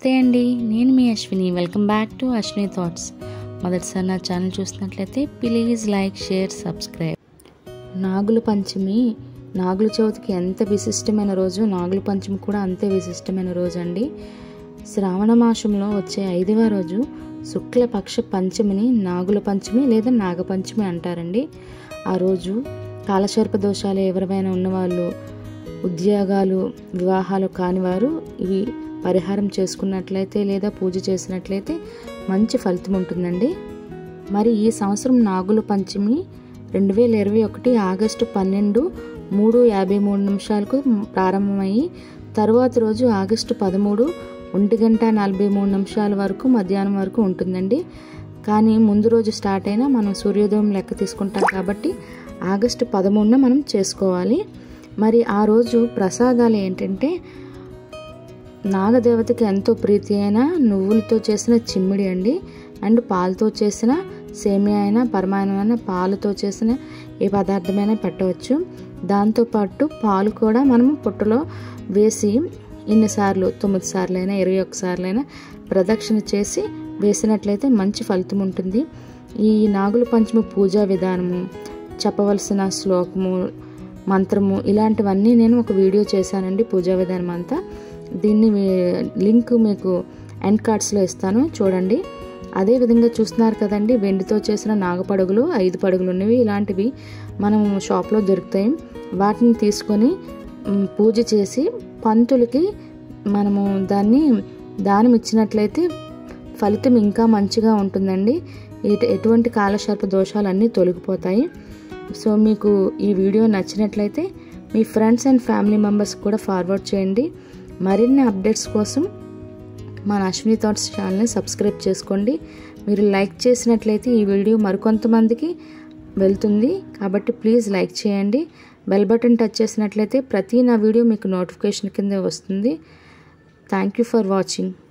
నమస్తే అండి నేను మీ Ashwini welcome back to Ashwini thoughts మొదటిసారి నా ఛానల్ చూసినట్లయితే please like share subscribe Nagula Panchami నాగుల చవితికి ఎంత విశిష్టమైన రోజు నాగుల పంచమి కూడా అంతే విశిష్టమైన రోజు అండి శ్రావణ మాసంలో వచ్చే ఐదవ రోజు శుక్లపక్ష పంచమిని నాగుల పంచమి లేదా నాగపంచమి అంటారండి ఆ రోజు కాలసర్ప దోషాలు ఎవరైనా ఉన్నవాళ్ళు ఉద్యోగాలు వివాహాలు కానివారు ఇవి పరిహారం చేసుకున్నట్లయితే లేదా పూజ చేసినట్లయితే మంచి ఫలితం ఉంటుందండి మరి ఈ సంవత్సరం నాగుల పంచమి రెండు వేల ఇరవై ఒకటి ఆగస్టు పన్నెండు మూడు యాభై మూడు నిమిషాలకు ప్రారంభమయ్యి తరువాత రోజు ఆగస్టు పదమూడు ఒంటి గంట నలభై మూడు నిమిషాల వరకు మధ్యాహ్నం వరకు ఉంటుందండి కానీ ముందు రోజు స్టార్ట్ అయినా మనం సూర్యోదయం లెక్క తీసుకుంటాం కాబట్టి ఆగస్టు పదమూడున మనం చేసుకోవాలి మరి ఆ రోజు ప్రసాదాలు ఏంటంటే నాగదేవతకి ఎంతో ప్రీతి అయిన నువ్వులతో చేసిన చిమ్మిడి అండి అండ్ పాలతో చేసిన సేమియా అయినా పరమాయణమైన పాలతో చేసిన ఏ పదార్థమైనా పెట్టవచ్చు దాంతోపాటు పాలు కూడా మనం పుట్టలో వేసి ఎన్నిసార్లు తొమ్మిది సార్లు అయినా ఇరవై ఒక్కసార్లు అయినా ప్రదక్షిణ చేసి వేసినట్లయితే మంచి ఫలితం ఉంటుంది ఈ నాగుల పంచమి పూజా విధానము చెప్పవలసిన శ్లోకము మంత్రము ఇలాంటివన్నీ నేను ఒక వీడియో చేశానండి పూజా విధానం అంతా దీన్ని లింక్ మీకు ఎండ్ కార్డ్స్లో ఇస్తాను చూడండి అదే విధంగా చూస్తున్నారు కదండి వెండితో చేసిన నాగపడుగులు ఐదు పడుగులు ఉన్నవి ఇలాంటివి మనం షాప్లో దొరుకుతాయి వాటిని తీసుకొని పూజ చేసి పంతులకి మనము దాన్ని దానం ఇచ్చినట్లయితే ఫలితం ఇంకా మంచిగా ఉంటుందండి ఎటువంటి కాలసర్ప దోషాలు అన్నీ తొలగిపోతాయి సో మీకు ఈ వీడియో నచ్చినట్లయితే మీ ఫ్రెండ్స్ అండ్ ఫ్యామిలీ మెంబర్స్ కూడా ఫార్వర్డ్ చేయండి మరిన్ని అప్డేట్స్ కోసం మన అశ్విని థాట్స్ ఛానల్ని సబ్స్క్రైబ్ చేసుకోండి మీరు లైక్ చేసినట్లయితే ఈ వీడియో మరికొంతమందికి వెళ్తుంది కాబట్టి ప్లీజ్ లైక్ చేయండి బెల్ బటన్ టచ్ చేసినట్లయితే ప్రతి నా వీడియో మీకు నోటిఫికేషన్ కింద వస్తుంది థ్యాంక్ యూ ఫర్ వాచింగ్